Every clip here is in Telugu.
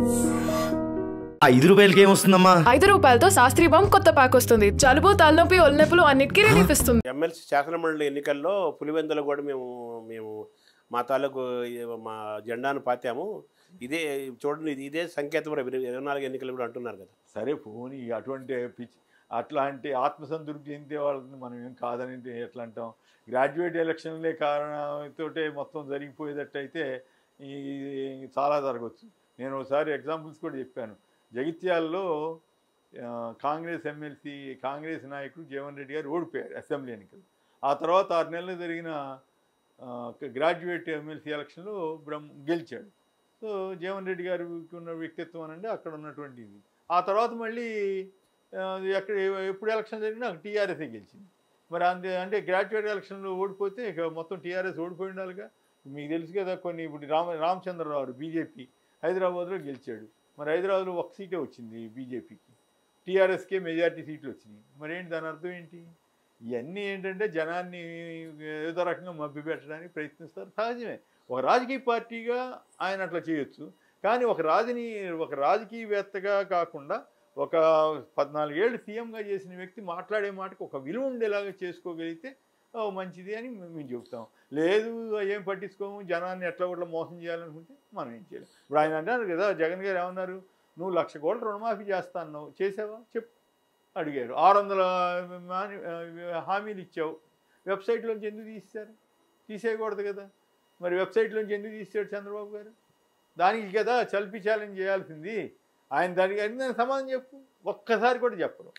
ఐదు రూపాయలకి ఏమొస్తుందమ్మా ఐదు రూపాయలతో శాస్త్రీ బాంబ్ కొత్త ప్యాక్ వస్తుంది జలుబు తలనొప్పి ఒళ్ళనొప్పులు అన్నిటికీ రిలీఫ్ ఇస్తుంది ఎమ్మెల్సీ శాసనమండలి ఎన్నికల్లో పులివెందులు కూడా మేము మేము మా తాలూకు ఈ మా జెండాను పాతాము ఇదే చూడండి ఇది ఇదే సంకేతం రేపు ఇరవై నాలుగు ఎన్నికలు కూడా అంటున్నారు కదా సరే పోనీ అటువంటి పిచ్చి అట్లాంటి ఆత్మసంతృప్తి చెందే వాళ్ళని మనం ఏం కాదని ఎట్లా అంటాం గ్రాడ్యుయేట్ ఎలక్షన్లే కారణంతోటే మొత్తం జరిగిపోయేటట్టయితే ఈ చాలా జరగవచ్చు నేను ఒకసారి ఎగ్జాంపుల్స్ కూడా చెప్పాను జగిత్యాలలో ఆ, కాంగ్రెస్ ఎమ్మెల్సీ కాంగ్రెస్ నాయకుడు జీవన్ రెడ్డి గారు ఓడిపోయారు అసెంబ్లీ ఎన్నికలు ఆ తర్వాత ఆరు నెలలు జరిగిన ఆ, గ్రాడ్యుయేట్ ఎమ్మెల్సీ ఎలక్షన్లో బ్రహ్మ గెలిచాడు సో జీవన్ రెడ్డి గారికి ఉన్న వ్యక్తిత్వం అనండి అక్కడ ఉన్నటువంటి ఇది ఆ తర్వాత మళ్ళీ ఆ, ఎక్కడ ఎప్పుడు ఎలక్షన్ జరిగినా టీఆర్ఎస్ఏ గెలిచింది మరి అంతే అంటే గ్రాడ్యుయేట్ ఎలక్షన్లో ఓడిపోతే ఇక మొత్తం టీఆర్ఎస్ ఓడిపోయి ఉండాలిగా మీకు తెలుసు కదా కొన్ని ఇప్పుడు రామ రామచంద్రరావు బీజేపీ హైదరాబాద్లో గెలిచాడు మరి హైదరాబాద్లో ఒక సీటే వచ్చింది బీజేపీకి టీఆర్ఎస్కే మెజారిటీ సీట్లు వచ్చినాయి మరి ఏంటి దాని అర్థం ఏంటి ఇవన్నీ ఏంటంటే జనాన్ని ఏదో రకంగా మభ్యపెట్టడానికి ప్రయత్నిస్తారు సహజమే ఒక రాజకీయ పార్టీగా ఆయన అట్లా చేయొచ్చు కానీ ఒక రాజని ఒక రాజకీయవేత్తగా కాకుండా ఒక పద్నాలుగేళ్ళు సీఎంగా చేసిన వ్యక్తి మాట్లాడే మాటకు ఒక విలువ ఉండేలాగా చేసుకోగలిగితే ఓ, మంచిది అని మేము చెబుతాం లేదు ఏం పట్టించుకోము జనాన్ని ఎట్లా కూడా మోసం చేయాలనుకుంటే మనం ఏం చేయలేం ఇప్పుడు ఆయన అంటారు కదా జగన్ గారు ఏమన్నారు నువ్వు లక్ష కోట్ల రుణమాఫీ చేస్తా అన్నావు చేసావా చెప్పు అడిగారు ఆరు వందల మాని- ఆ, హామీలు ఇచ్చావు వెబ్సైట్లోంచి ఎందుకు తీశారు తీసేయకూడదు కదా మరి వెబ్సైట్లోంచి ఎందుకు తీసాడు చంద్రబాబు గారు దానికి కదా చల్పి ఛాలెంజ్ చేయాల్సింది ఆయన దానికి అడిగిన దానికి సమాధానం చెప్పు ఒక్కసారి కూడా చెప్పరు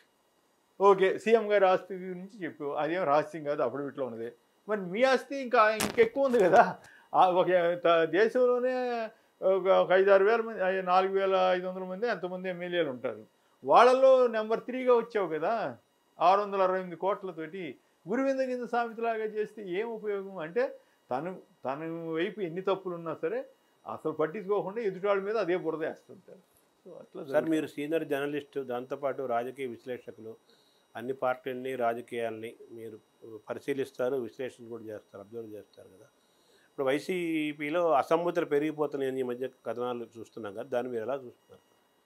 ఓకే సీఎం గారి ఆస్తి గురించి చెప్పు అదేం రహస్యం కాదు అప్పుడు ఇట్లా ఉన్నది మరి మీ ఆస్తి ఇంకా ఇంకెక్కువ ఉంది కదా ఆ ఒక త- దేశంలోనే ఒక ఒక ఐదు ఆరు వేల మంది ఐ- నాలుగు వేల ఐదు వందల మంది ఎంతమంది ఎమ్మెల్యేలు ఉంటారు వాళ్ళల్లో నెంబర్ త్రీగా వచ్చావు కదా ఆరు వందల అరవై ఎనిమిది కోట్లతోటి గురువింద కింద సామెతలాగా చేస్తే ఏం ఉపయోగం అంటే తను తన వైపు ఎన్ని తప్పులు ఉన్నా సరే అసలు పట్టించుకోకుండా ఎదుటాళ్ళ మీద అదే బురద వేస్తుంటారు సో అట్లా సార్ జరుగుతుంది. మీరు సీనియర్ జర్నలిస్టు దాంతోపాటు రాజకీయ విశ్లేషకులు అన్ని పార్టీలని రాజకీయాల్ని మీరు పరిశీలిస్తారు విశ్లేషణ కూడా చేస్తారు అబ్జర్వ్ చేస్తారు కదా ఇప్పుడు వైసీపీలో అసమ్మతులు పెరిగిపోతున్నాయని ఈ మధ్య కథనాలు చూస్తున్నాం కదా దాన్ని మీరు ఎలా చూస్తున్నారు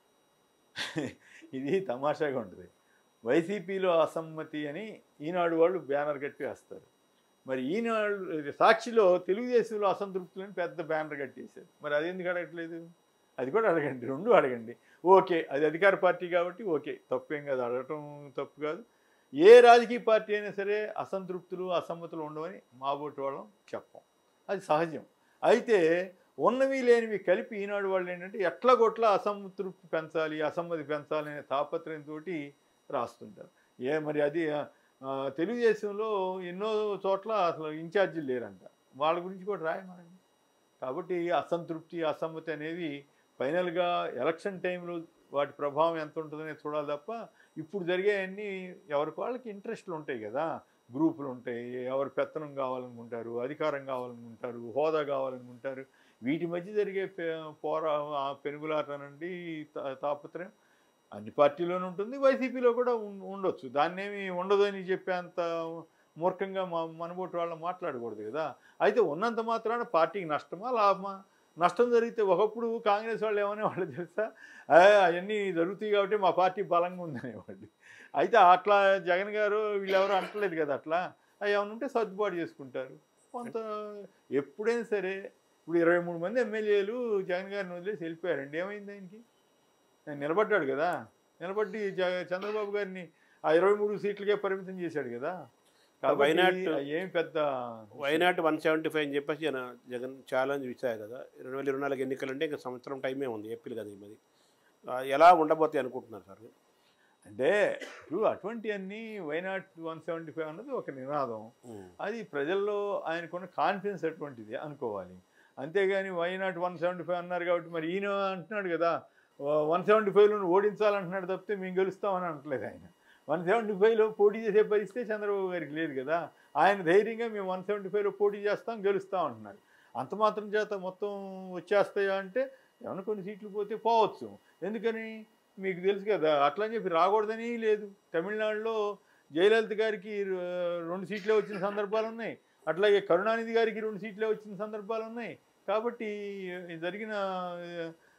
ఇది తమాషాగా ఉంటుంది వైసీపీలో అసమ్మతి అని ఈనాడు వాళ్ళు బ్యానర్ కట్టి వేస్తారు మరి ఈనాడు ఇది సాక్షిలో తెలుగుదేశంలో అసంతృప్తులని పెద్ద బ్యానర్ కట్టేశారు మరి అది ఎందుకు అడగట్లేదు అది కూడా అడగండి రెండు అడగండి ఓకే అది అధికార పార్టీ కాబట్టి ఓకే తప్పేం కాదు అడగటం తప్పు కాదు ఏ రాజకీయ పార్టీ అయినా సరే అసంతృప్తులు అసమ్మతులు ఉండవని మా బోటి వాళ్ళం చెప్పం అది సహజం అయితే ఉన్నవి లేనివి కలిపి ఈనాడు వాళ్ళు ఏంటంటే ఎట్లా కొట్లా అసంతృప్తి పెంచాలి అసమ్మతి పెంచాలి అనే తాపత్రయంతో రాస్తుంటారు ఏ మరి అది ఆ, తెలుగుదేశంలో ఎన్నో చోట్ల అసలు ఇన్ఛార్జీలు లేరంట వాళ్ళ గురించి కూడా రాయమనండి కాబట్టి అసంతృప్తి అసమ్మతి అనేవి ఫైనల్గా ఎలక్షన్ టైంలో వాటి ప్రభావం ఎంత ఉంటుందనే చూడాలి తప్ప ఇప్పుడు జరిగేవన్నీ ఎవరికి వాళ్ళకి ఇంట్రెస్ట్లు ఉంటాయి కదా గ్రూపులు ఉంటాయి ఎవరు పెత్తనం కావాలనుకుంటారు అధికారం కావాలనుకుంటారు హోదా కావాలనుకుంటారు వీటి మధ్య జరిగే పె- పోరా ఆ పెనుగులాటనండి తా- తాపత్రయం అన్ని పార్టీలోనూ ఉంటుంది వైసీపీలో కూడా ఉం- ఉండొచ్చు దాన్నేమి ఉండదు అని చెప్పేంత మూర్ఖంగా మా మనబోటి వాళ్ళని మాట్లాడకూడదు కదా అయితే ఉన్నంత మాత్రాన పార్టీకి నష్టమా లాభమా నష్టం జరిగితే ఒకప్పుడు కాంగ్రెస్ వాళ్ళు ఏమనే వాళ్ళు తెలుసా "ఆ, అవన్నీ జరుగుతాయి కాబట్టి మా పార్టీ బలంగా ఉందనేవాళ్ళు అయితే అట్లా జగన్ గారు వీళ్ళెవరూ అంటలేదు కదా అట్లా అవి ఏమైనా ఉంటే సర్దుబాటు చేసుకుంటారు కొంత ఎప్పుడైనా సరే ఇప్పుడు ఇరవై మూడు మంది ఎమ్మెల్యేలు జగన్ గారిని వదిలేసి వెళ్ళిపోయారండి ఏమైంది ఆయనకి ఆయన నిలబడ్డాడు కదా నిలబడి జ- చంద్రబాబు గారిని ఆ ఇరవై మూడు సీట్లకే పరిమితం చేశాడు కదా కాబట్టి వైనాట్- ఏం పెద్ద వైనాట్ వన్ సెవెంటీ ఫైవ్ అని చెప్పేసి జన జగన్ ఛాలెంజ్ ఇచ్చారు కదా రెండు వేల ఇరవై నాలుగు ఎన్నికలు అంటే ఇంకా సంవత్సరం టైమే ఉంది ఏప్రిల్ కదా ఈ మరి ఆ, ఎలా ఉండబోతాయి అనుకుంటున్నారు సార్ అంటే ఇప్పుడు అటువంటివన్నీ వైనాట్ వన్ సెవెంటీ ఫైవ్ అన్నది ఒక నినాదం అది ప్రజల్లో ఆయనకున్న కాన్ఫిడెన్స్ అటువంటిది అనుకోవాలి అంతేగాని వైనాట్ వన్ సెవెంటీ ఫైవ్ అన్నారు కాబట్టి మరి ఈయన అంటున్నాడు కదా వన్ సెవెంటీ ఫైవ్లో ఓడించాలంటున్నాడు తప్పితే మేము గెలుస్తామని అంటలేదు ఆయన వన్ సెవెంటీ ఫైవ్లో పోటీ చేసే పరిస్థితి చంద్రబాబు గారికి లేదు కదా ఆయన ధైర్యంగా మేము వన్ సెవెంటీ ఫైవ్లో పోటీ చేస్తాం గెలుస్తాం అంటున్నారు అంత మాత్రం చేత మొత్తం వచ్చేస్తాయా అంటే ఏమైనా కొన్ని సీట్లు పోతే పోవచ్చు ఎందుకని మీకు తెలుసు కదా అట్లా అని చెప్పి రాకూడదని లేదు తమిళనాడులో జయలలిత గారికి ర- రెండు సీట్లే వచ్చిన సందర్భాలు ఉన్నాయి అట్లాగే కరుణానిధి గారికి రెండు సీట్లే వచ్చిన సందర్భాలు ఉన్నాయి కాబట్టి ఈ జరిగిన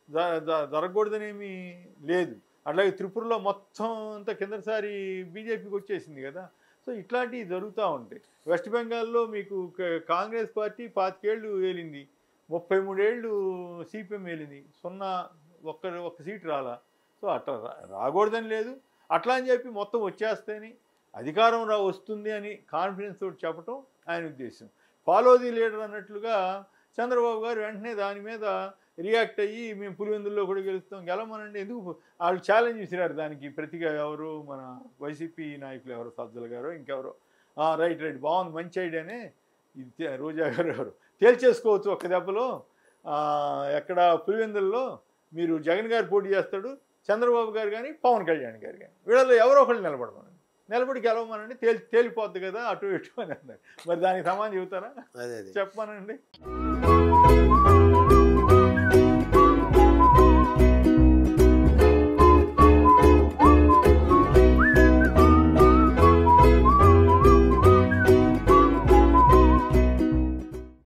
జ- జ- జరగకూడదనేమి లేదు అట్లాగే త్రిపురలో మొత్తం అంతా కిందసారి బీజేపీకి వచ్చేసింది కదా సో ఇట్లాంటివి జరుగుతూ ఉంటాయి వెస్ట్ బెంగాల్లో మీకు క- కాంగ్రెస్ పార్టీ పాతికేళ్ళు వేలింది ముప్పై మూడేళ్ళు సిపిఎం వేలింది సున్నా ఒక్క ఒక్క సీటు రాలా సో అట్లా రా- రాకూడదని లేదు అట్లా అని చెప్పి మొత్తం వచ్చేస్తేని అధికారం రా వస్తుంది అని కాన్ఫిడెన్స్ తోటి చెప్పటం ఆయన ఉద్దేశం ఫాలో ది లీడర్ అన్నట్లుగా చంద్రబాబు గారు వెంటనే దాని మీద రియాక్ట్ అయ్యి మేము పులివెందుల్లో కూడా గెలుస్తాం గెలవమనండి ఎందుకు వాళ్ళు ఛాలెంజ్ విసిరారు దానికి ప్రతిగా ఎవరు మన వైసీపీ నాయకులు ఎవరు సజ్జల గారు ఇంకెవరు "ఆ, రైట్ రైట్ బాగుంది మంచి ఐడియానే ఇది తే- రోజా గారు ఎవరు తేల్చేసుకోవచ్చు ఒక్క దెబ్బలో ఆ, ఎక్కడ పులివెందుల్లో మీరు జగన్ గారు పోటీ చేస్తాడు చంద్రబాబు గారు కానీ పవన్ కళ్యాణ్ గారు కానీ వీళ్ళలో ఎవరో ఒకళ్ళు నిలబడమనండి నిలబడి గెలవమనండి తేలి తేలిపోద్ది కదా అటు ఇటు అని అన్నారు మరి దానికి సమానం చెబుతారా అదే అదే చెప్పమనండి